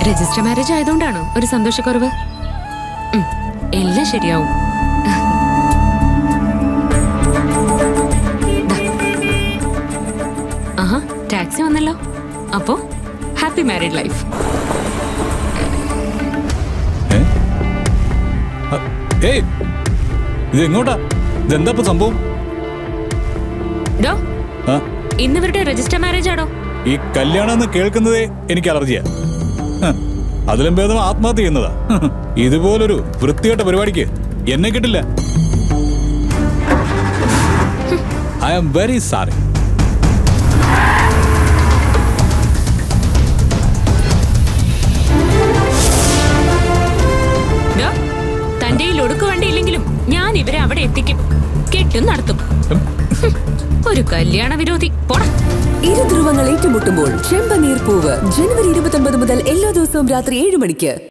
Register marriage ആയതുകൊണ്ടാണോ ഒരു സന്തോഷക്കുറവ് ഉം, എല്ലാം ശരിയാവും ദാ. ആഹാ ടാക്സി വന്നല്ലോ അപ്പോ ഹാപ്പി മാരീഡ് ലൈഫ് ഏ? അ, ഏയ് ഇത് എങ്ങോട്ടാ ഇതെന്താ ഇപ്പൊ സംഭവം ഡോ ആ ഇന്ന് ഇവരുടെ രജിസ്റ്റർ മാരേജ് ആണോ ഈ കല്യാണം എന്ന് കേൾക്കുന്നതേ എനിക്ക് അലർജിയാ ഹ, അതിലും ഭേദം ആത്മഹത്യ ചെയ്യുന്നതാ ഹ്, ഇതുപോലൊരു വൃത്തികെട്ട പരിപാടിക്ക് എന്നെ കിട്ടില്ല ഐ ആം വെരി സോറി ഡോ തന്റെ ഈ ഒടുക്ക് വണ്ടിയില്ലെങ്കിലും ഞാൻ ഇവരെ അവിടെ എത്തിക്കും കെട്ടും നടത്തും ഹും, ഒരു കല്യാണ വിരോധി പോടാ ഇരു ധ്രുവങ്ങൾ ഏറ്റുമുട്ടുമ്പോൾ ചെമ്പനീർ പൂവ് ജനുവരി ഇരുപത്തൊൻപത് മുതൽ എല്ലാ ദിവസവും രാത്രി ഏഴ് മണിക്ക്